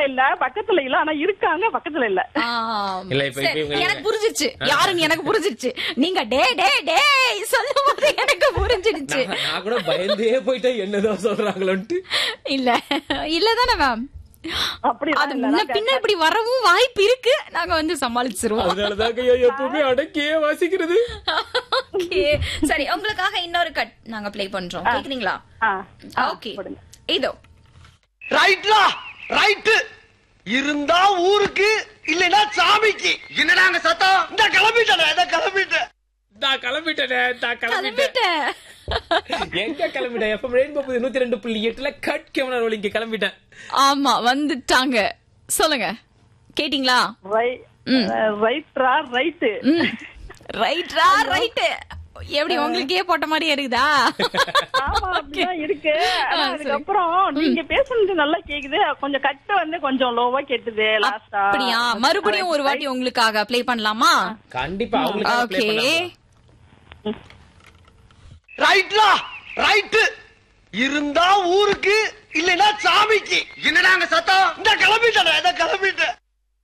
இல்ல பக்கத்துல இல்ல ஆனா இருக்காங்க பக்கத்துல இல்ல ஆம். இல்ல, இப்ப- இப்ப சரி, இவங்க- எனக்கு புரிஞ்சிருச்சு யாருன்னு எனக்கு புரிஞ்சிருச்சு நீங்க டே டே டே சொல்லும் போது எனக்கு புரிஞ்சிருச்சு நான் நான் கூட பயந்தே போயிட்டேன் என்னதான் சொல்றாங்களோன்ட்டு இல்ல இல்லதானே மேம் அப்படி அது முன்ன பின்ன இப்படி வரவும் வாய்ப்பு இருக்கு நாங்க வந்து சமாளிச்சிருவோம் அதனாலதாங்க எப்பவுமே அடக்கியே வாசிக்கிறது Okay. சரி உங்களுக்காக இன்னொரு கட் நாங்க ப்ளே பண்றோம் கேக்குறீங்களா ஓகே இதோ ரைட்லா ரைட்டு இருந்தா ஊருக்கு இல்லைன்னா சாமிக்கு என்னடாங்க சத்தம் இந்த கிளம்பிட்டேன் இந்த கிளம்பிட்டேன் நான் கிளம்பிட்டேனே நான் கிளம்பிட்டேன் கிளம்பிட்டேன் எங்க கிளம்பிட்டேன் எஃப்எம் ரெயின்போ புது நூத்தி ரெண்டு புள்ளி எட்டுல கட் கேமரா ரோல் இங்க கிளம்பிட்டேன் ஆமா வந்துட்டாங்க சொல்லுங்க கேட்டிங்களா ரைட்ரா ரைட்டு ரைட்ரா ரைட் எப்படி உங்களுக்கே போட்ட மாதிரியே இருக்குதா ஆமா அப்படிதான் இருக்கு ஆனா அதுக்கப்புறம் நீங்க பேசுனது நல்லா கேக்குது கொஞ்சம் கட்டு வந்து கொஞ்சம் லோவா கேட்டுது லாஸ்டா அப்படியா மறுபடியும் ஒரு வாட்டி உங்களுக்காக ப்ளே பண்ணலாமா கண்டிப்பா அவங்களுக்கு ப்ளே ஓகே பண்ணலாம் ரைட்லா ரைட்டு இருந்தா ஊருக்கு இல்லைன்னா சாமிக்கு என்னடாங்க சத்தம் இந்த கிளம்பிட்டேன் இந்த கிளம்பிட்டேன்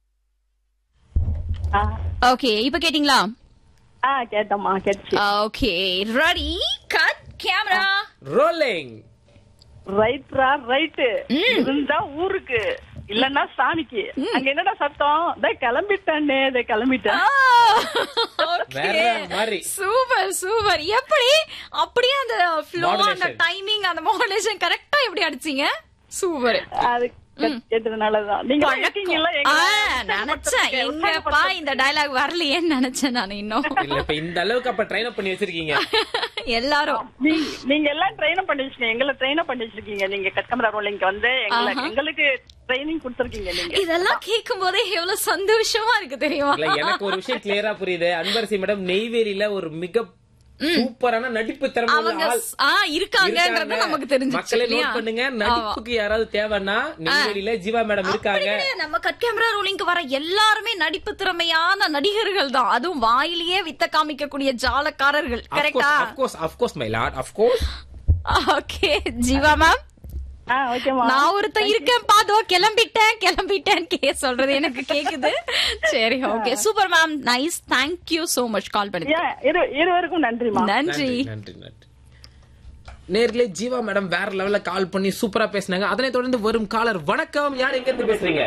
ஓகே இப்ப கேட்டிங்களா ஆ கேட்டம்மா கேட்டுச்சு okay ready cut camera rolling ரைட்ரா ரைட்டு இருந்தா ஊருக்கு இல்லன்னா சாமிக்கு அங்க என்னடா சத்தம் இதோ கிளம்பிட்டானே இதை கிளம்பிட்டேன் வேற மாதிரி. சூப்பர் சூப்பர் எப்படி அப்படியே அந்த ஃப்ளோ அந்த Modulation. டைமிங் அந்த மாடுலேஷன் கரெக்டா எப்படி அடிச்சீங்க சூப்பர் அது கேட்டதுனாலதான் நீங்க இருக்கீங்கல்ல ஆ, எங்களை நினைச்சேன் எங்கப்பா இந்த டயலாக் வரலையேன்னு நினைச்சேன் நான் இன்னும் இல்ல இப்ப இந்த அளவுக்கு அப்ப ட்ரைன் அப் பண்ணி வச்சிருக்கீங்க எல்லாரும் நீ- நீங்க எல்லாம் ட்ரெயின் பண்ணி வச்சிருக்கீங்க எங்களை ட்ரெயின் பண்ணி வச்சிருக்கீங்க நீங்க கஸ்டமர் ரோலிங்க்கு வந்து எங்களை ஆஹா. எங்களுக்கு ட்ரைனிங் கொடுத்துருக்கீங்க நீங்க இதெல்லாம் கேட்கும் போதே எவ்வளவு சந்தோஷமா இருக்கு தெரியுமா இல்ல எனக்கு ஒரு விஷயம் கிளியரா புரியுது அன்பரசி மேடம் நெய்வேலியில ஒரு மிக சூப்பரான நடிப்பு திறமை உள்ள அவங்க ஆள் ஸ்- ஆ இருக்காங்கன்றது இருக்காங்க. நமக்கு தெரிஞ்சிச்சு மக்களே இல்லையா? நோட் பண்ணுங்க ஆமா. நடிப்புக்கு யாராவது தேவைன்னா நெய்வேலியில ஜீவா மேடம் அப்படி இருக்காங்க கிடையாது. நம்ம கட் கேமரா ரோலிங்க்கு வர எல்லாருமே நடிப்பு திறமையான நடிகர்கள் தான் அதுவும் வாயிலேயே வித்த காமிக்கக்கூடிய ஜாலக்காரர்கள் கரெக்டா of course of course my lord of course okay Jeeva ma'am ஆ ஓகேமா நான் ஒருத்தன் இருக்கேன் பாதோ கிளம்பிட்டேன் கிளம்பிட்டேன் கே சொல்றது எனக்கு கேக்குது சரி okay super ma'am nice thank you so much call பண்ணி ஏன் இரு இருவருக்கும் நன்றிமா நன்றி நன்றி நன்றி நேர்களே ஜீவா மேடம் வேற லெவல்ல கால் பண்ணி சூப்பரா பேசினாங்க அதனை தொடர்ந்து வரும் காலர் வணக்கம் யார் எங்க இருந்து பேசுறீங்க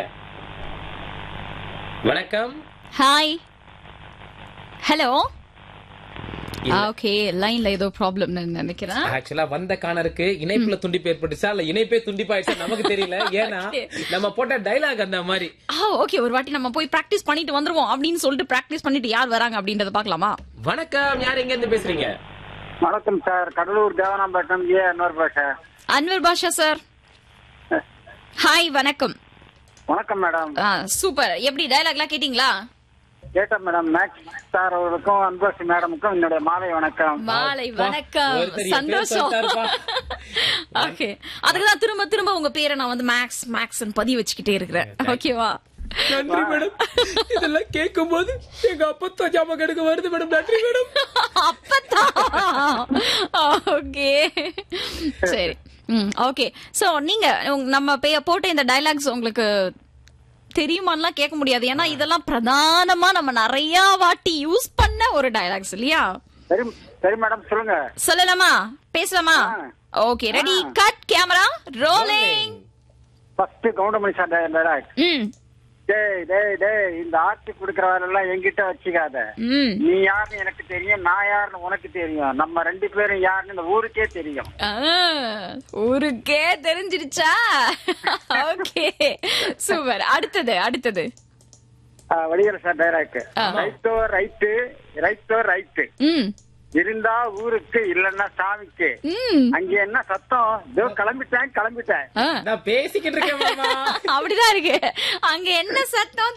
வணக்கம் ஹாய் ஹலோ இல்ல. ஓகே லைன்ல ஏதோ ப்ராப்ளம் நினைக்கிறேன் ஆக்சுவலா வந்த காணருக்கு இணைப்புல துண்டிப்பு ஏற்பட்டுச்சா இல்ல இணைப்பே துண்டிப்பாயிடுச்சா நமக்கு தெரியல ஏன்னா நம்ம போட்ட டைலாக் அந்த மாதிரி ஆ ஓகே ஒரு வாட்டி நம்ம போய் பிராக்டிஸ் பண்ணிட்டு வந்துருவோம் அப்படின்னு சொல்லிட்டு பிராக்டிஸ் பண்ணிட்டு யார் வராங்க அப்படின்றத பார்க்கலாமா வணக்கம் யார் எங்க இருந்து பேசுறீங்க வணக்கம் sir Cuddalore Devanampattinam A Anwar Basha Anwar Basha sir hi வணக்கம் வணக்கம் மேடம் சூப்பர் எப்படி டயலாக்லாம் கேட்டிங்களா கேட்டேன் மேடம் மேக்ஸ் சார் அவர்களுக்கும் அன்பரசி மேடமுக்கும் என்னுடைய மாலை வணக்கம் மாலை அப்பா, வணக்கம் ஒருத்தர் என் பேர் சந்தோஷம் சொல்லிட்டாருப்பா. ஓகே அதுக்குதான் திரும்ப திரும்ப உங்க பேரை நான் வந்து மேக்ஸ் மேக்ஸ் பதிய வச்சுக்கிட்டே இருக்கிறேன் ஓகேவா நன்றி மேடம் இதெல்லாம் கேட்கும் போது எங்க அப்பத்தா ஜாம கெடுக்க வருது மேடம் நன்றி மேடம் அப்பதான் ஓகே சரி ம் ஓகே சோ நீங்க உங்க- நம்ம பே- போட்ட இந்த டயலாக்ஸ் உங்களுக்கு தெரியுமான்லாம் கேட்க முடியாது ஏன்னா இதெல்லாம் பிரதானமா நம்ம நிறைய வாட்டி யூஸ் பண்ண ஒரு டயலாக்ஸ் இல்லையா சரி சரி மேடம் சொல்லுங்க சொல்லலாமா பேசலாமா ஆ. Okay ready cut camera rolling first Goundamani sir dialogue ம் டேய் டேய் டேய் இந்த ஆட்சி கொடுக்கிற வேலையெல்லாம் என்கிட்ட வச்சுக்காத ம் நீ யாருன்னு எனக்கு தெரியும் நான் யாருன்னு உனக்கு தெரியும் நம்ம ரெண்டு பேரும் யாருன்னு இந்த ஊருக்கே தெரியும் ஆ, ஊருக்கே தெரிஞ்சிருச்சா ஓகே சூப்பர் அடுத்தது அடுத்தது வடிவேல் சார் டைலாக் ஆ. ரைட்டோ ரைட்டு ரைட்டோ ரைட்டு ம் இருந்தா ஊருக்கு இல்லன்னா சாமிக்கு ம் அங்க என்ன சத்தம் இதோ கிளம்பிட்டேன் கிளம்பிட்டேன் ஆ, நான் பேசிக்கிட்டு இருக்கேன் மாமா அப்படிதான் இருக்கு அங்க என்ன சத்தம்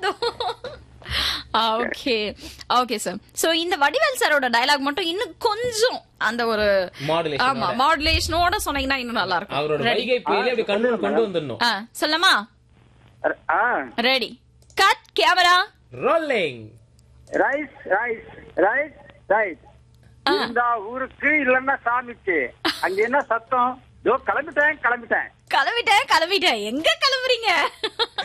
ஓகே ஓகே சார் சோ இந்த வடிவேல் சாரோட டயலாக் மட்டும் இன்னும் கொஞ்சம் அந்த ஒரு Modulation ஆமா ஓட. மாடுலேஷனோட சொன்னீங்கன்னா இன்னும் நல்லா அவரோட இருக்கும் Ready? வைகை புயலே அப்படி கண்ட்ரோல் கொண்டு வந்துடணும் ஆ சொல்லமா ஆ ready cut camera rolling rice rice rice rice இருந்தா ஊருக்கு இல்லன்னா சாமிக்கு அங்க என்ன சத்தம் இதோ கிளம்பிட்டேன் கிளம்பிட்டேன் கிளம்பிட்டேன் கிளம்பிட்டேன் எங்க கிளம்புறீங்க